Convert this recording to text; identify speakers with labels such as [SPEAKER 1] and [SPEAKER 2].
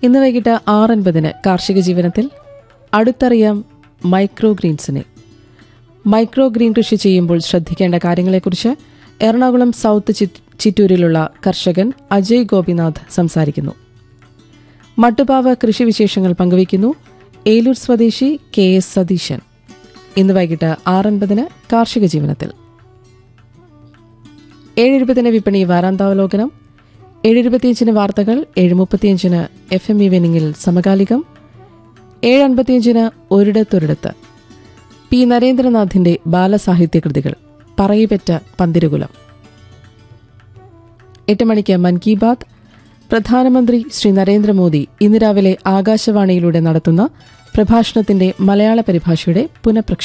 [SPEAKER 1] ഇന്ന് വൈകിട്ട് ആറ് അൻപതിന് കാർഷിക ജീവനത്തിൽ അടുത്തറിയാം മൈക്രോ ഗ്രീൻസിനെ മൈക്രോ ഗ്രീൻ കൃഷി ചെയ്യുമ്പോൾ ശ്രദ്ധിക്കേണ്ട കാര്യങ്ങളെക്കുറിച്ച് എറണാകുളം സൗത്ത് ചിറ്റ്- ചിറ്റൂരിലുള്ള കർഷകൻ അജയ് ഗോപിനാഥ് സംസാരിക്കുന്നു മട്ടുപാവ് കൃഷിവിശേഷങ്ങൾ പങ്കുവയ്ക്കുന്നു ഏലൂർ സ്വദേശി കെ എസ് സതീശൻ ഇന്ന് വൈകിട്ട് ആറൻപതിന് കാർഷിക ജീവനത്തിൽ ഏഴെഴുപതിന് വിപണി വാരാന്താവലോകനം ഏഴെഴുപത്തിയഞ്ചിന് വാർത്തകൾ ഏഴ് മുപ്പത്തിയഞ്ചിന് എഫ് എം ഈവനിങ്ങിൽ സമകാലികം ഏഴ് അൻപത്തിയഞ്ചിന് ഒരിടത്തൊരിടത്ത് പി നരേന്ദ്രനാഥിന്റെ ബാലസാഹിത്യ കൃതികൾ പറയിപ്പറ്റ പന്തിരുകുലം എട്ട് മണിക്ക് മൻ കി ബാത് പ്രധാനമന്ത്രി ശ്രീ നരേന്ദ്രമോദി ഇന്ന് രാവിലെ ആകാശവാണിയിലൂടെ നടത്തുന്ന പ്രഭാഷണത്തിന്റെ മലയാള പരിഭാഷയുടെ പുനഃപ്രക്ഷേപണം